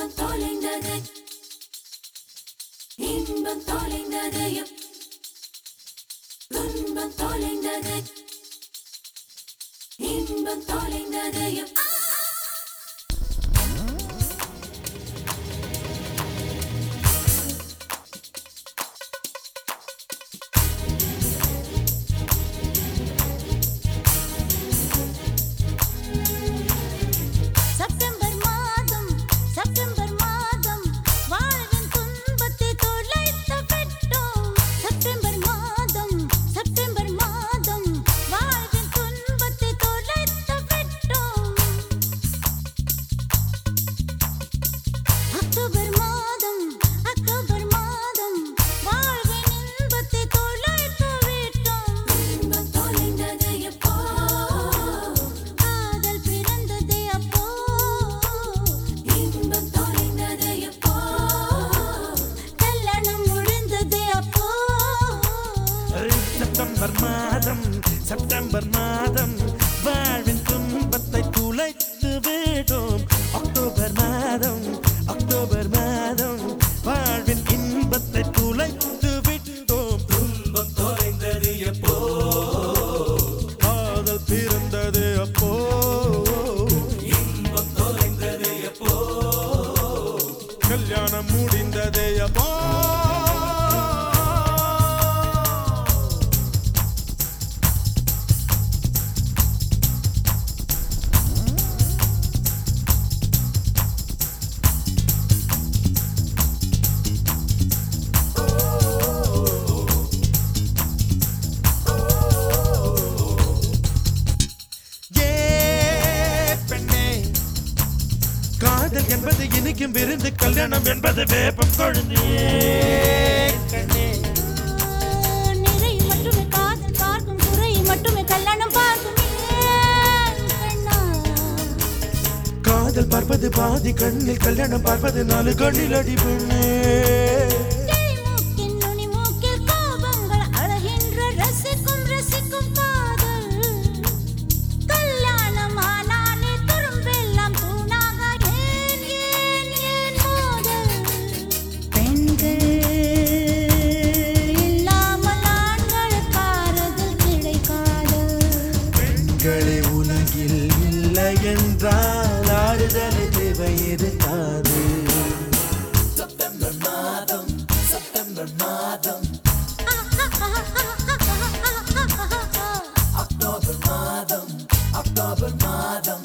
இன்பம் தொலைந்தது இன்பம் தொலைந்தது எப்- துன்பம் தொலைந்தது இன்பம் தொலைந்தது எப்- செப்டம்பர் மாதம் செப்டம்பர் மாதம் வாழ்வின் துன்பத்தை தொலைத்து விட்டோம் செப்டம்பர் மாதம் செப்டம்பர் மாதம் வாழ்வின் துன்பத்தை தொலைத்து விட்டோம் அக்டோபர் மாதம் அக்டோபர் மாதம் வாழ்வின் இன்பத்தை தொலைத்து விட்டோம் இன்பம் தொலைந்தது எப்போ காதல் பிறந்ததே அப்போ இன்பம் தொலைந்தது எப்போ கல்யாணம் முடிந்ததே அப்போ செப்டம்பர் மாதம் செப்டம்பர் மாதம் வாழ்வின் துன்பத்தை துளைத்து விடும் அக்டோபர் மாதம் அக்டோபர் மாதம் வாழ்வின் இன்பத்தை துளைத்து விட்டோம் துன்பம் தொலைந்தது எப்போ காதல் பிறந்தது அப்போ இன்பம் தொலைந்தது எப்போ கல்யாணம் முடிந்தது அப்போ ஏ பெண்ணே காதல் என்பது இனிக்கும் விருந்து கல்யாணம் என்பது வேப்பம் கொழுந்தே கண்ணே நிறை மட்டுமே காதல் பார்க்கும் குறை மட்டுமே கல்யாணம் பார்க்கும் ஏன் கண்ணா காதல் பார்ப்பது பாதி கண்ணில் கல்யாணம் பார்ப்பது நாலு கண்ணில் அடி பெண்ணே கிளி மூக்கின் நுனி மூக்கில் கோபங்கள் அழகின்ற ரசிக்கும் ரசிக்கும் காதல் கல்யாணம் ஆனாலே துரும்பெல்லாம் தூணாக ஏன் ஏன் ஏன் மோதல் பெண்கள் இல்லாமல் ஆண்களுக்கு ஆறுதல் கிடைக்காது பெண்களே உலகில் இல்லை என்றால் ஆறுதல் தேவை இருக்காது செப்டம்பர் மாதம் செப்டம்பர் மாதம் அக்டோபர் மாதம் அக்டோபர் மாதம்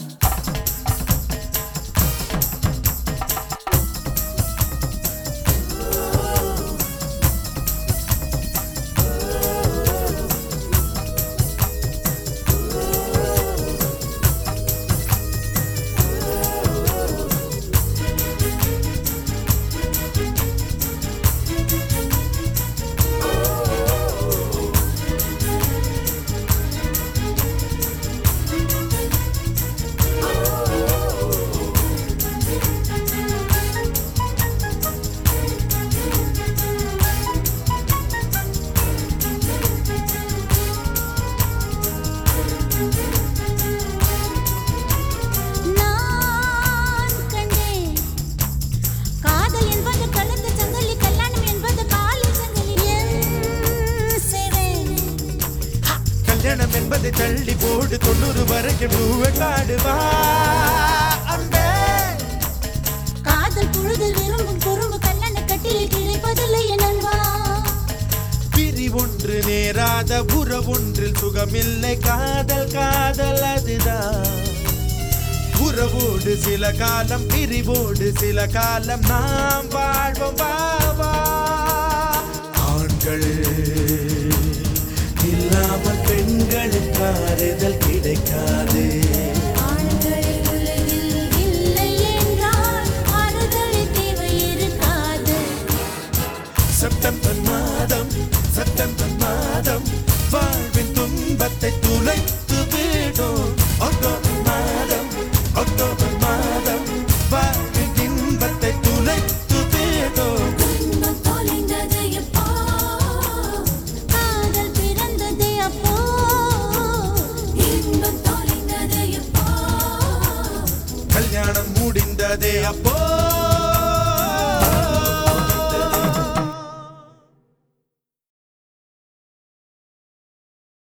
நான் கண்டேன் காதல் என்பது கலந்த சங்கிலி கல்யாணம் என்பது காலில் சங்கிலி என் சிறை கல்யாணம் என்பதை தள்ளி போடு தொண்ணூறு வரைக்கும் பூவை காடுவா அன்பே காதல் புழுதல் விரும்பும் குறும்பு கல்லண கட்டிலில் கிடைப்பதில்லை என் நண்பா பிரி ஒன்று நேராத உறவொன்றில் சுகமில்லை காதல் காதல் அதுதான் உறவோடு சில காலம் பிரிவோடு சில காலம் நாம் வாழ்வோம் பாவா ஆண்கள் இல்லாமல் பெண்களுக்கு ஆறுதல் கிடைக்காது ஆண்கள் உலகில் இல்லை என்றால் ஆறுதல் தேவை இருக்காது செப்டம்பர் மாதம் செப்டம்பர் மாதம் வாழ்வின் துன்பத்தை துளைத்து விடும் அக்டோபர் மாதம் அக்டோபர் மாதம் வாழ்வின் இன்பத்தை துளைத்து விடும் இன்பம் தொலைந்தது எப்போ காதல் பிறந்ததே அப்போ இன்பம் தொலைந்தது எப்போ கல்யாணம் முடிந்ததே அப்போ